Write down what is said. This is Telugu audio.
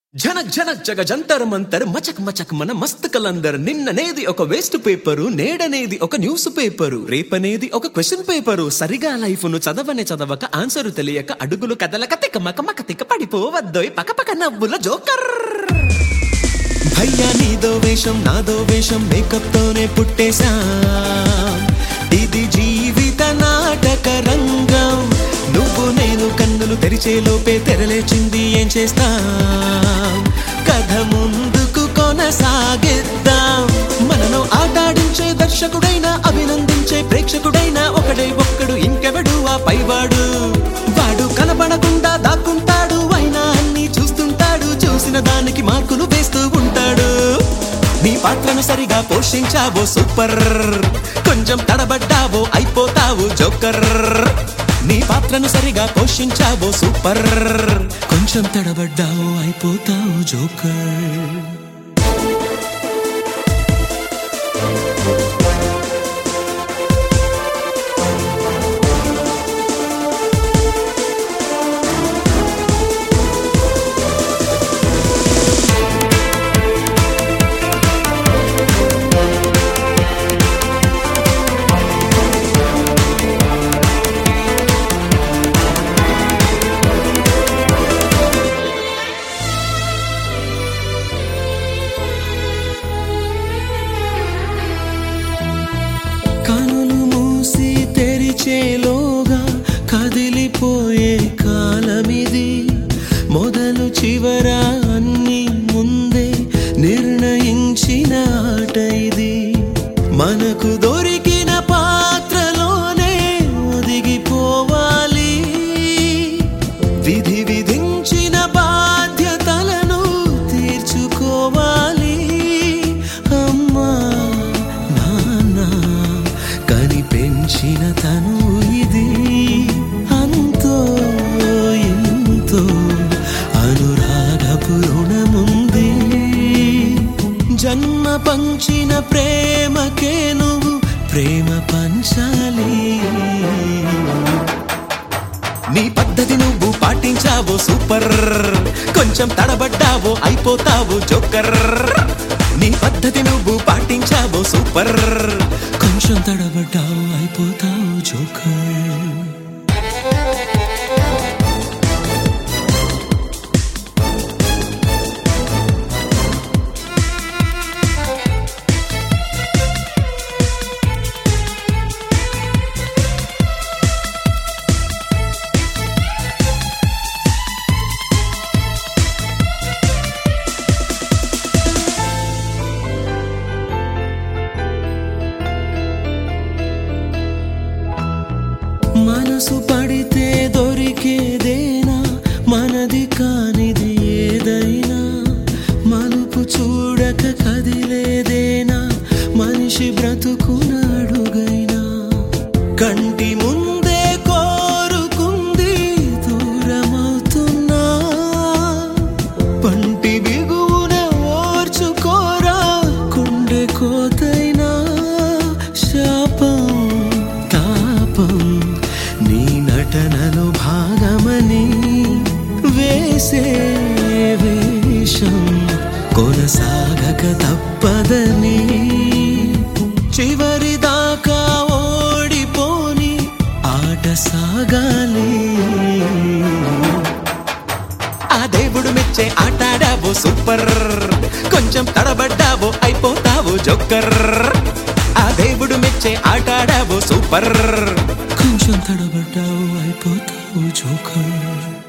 జనక్ జనక్ జగ జంతర్ మంతర్ మచక్ మచక్ మన మస్త్ కలందర్ నిన్ననేది ఒక వేస్ట్ పేపరు నేడనేది ఒక న్యూస్ పేపరు రేపనేది ఒక క్వశ్చన్ పేపరు సరిగా లైఫ్ ను చదవనే చదవక ఆన్సర్ తెలియక అడుగులు కదలక తిక్క మక మక తిక్క పడిపోవద్దోయ్ పక పక నవ్వుల జోకర్ భయ్యా నీదో వేషం నాదో వేషం మేకప్ తోనే పుట్టేశా ఇది జీవిత నాటక రంగం నువ్వు నేను కన్నులు తెరిచే లోపే తెరలేచింది ఏం చేస్తా కథ ముందుకు కొనసాగిద్దాం మనలో ఆటాడించే దర్శకుడైన అభినందించే ప్రేక్షకుడైన ఒకడే ఒక్కడు ఇంకెవడు ఆ పైవాడు వాడు కనబడకుండా దాక్కుంటాడు అయినా అన్ని చూస్తుంటాడు చూసిన దానికి మార్కులు వేస్తూ ఉంటాడు నీ పాత్రను సరిగా పోషించావో సూపర్ కొంచెం తడబడ్డావో అయిపోతావు జోకర్ నీ పాత్రను సరిగా పోషించావో సూపర్ కొంచెం తడబడ్డావో అయిపోతావు జోకర్ కనులు మూసి తెరిచేలోగా కదిలిపోయే కాలమిది మొదలు చివర అన్ని ముందే నిర్ణయించిన ఆట ఇది మనకు దొరికిన పాత్రలోనే ఒదిగిపోవాలి విధి విధించిన బాధ్యతలను తీర్చుకోవాలి అమ్మా నాన్న కని పెంచిన తను ఇది అంతో ఎంతో అనురాగపు రుణముంది జన్మ పంచిన ప్రేమకే నువ్వు ప్రేమ పంచాలి నీ పద్ధతి నువ్వు పాటించావు సూపర్ కొంచెం తడబడ్డావు అయిపోతావు జోకర్ నీ పద్ధతి నువ్వు పాటించావు సూపర్ కొంచెం తడబడ్డావు అయిపోతావు జోకర్ మనసు పడితే దొరికేదేనా మనది కానిది ఏదైనా మలుపు చూడక కదిలేదేనా మనిషి బ్రతుకునాడుగైనా కంటి ముందే కోరుకుంది దూరమవుతున్నా పంటి బిగువున ఓర్చుకోరా కుండె కోతైనా శాపం తాపం నీ నటనలో భాగమని వేసే వేషం కొనసాగక తప్పదని చివరి దాకా ఓడిపోని ఆట సాగాలి ఆ దేవుడు మెచ్చే ఆటాడావు సూపర్ కొంచెం తడబడ్డావు అయిపోతావు జోకర్ ఆ దేవుడు మెచ్చే ఆటాడావు సూపర్ కొంచెం తడబడ్డావు అయిపోతావు జోకర్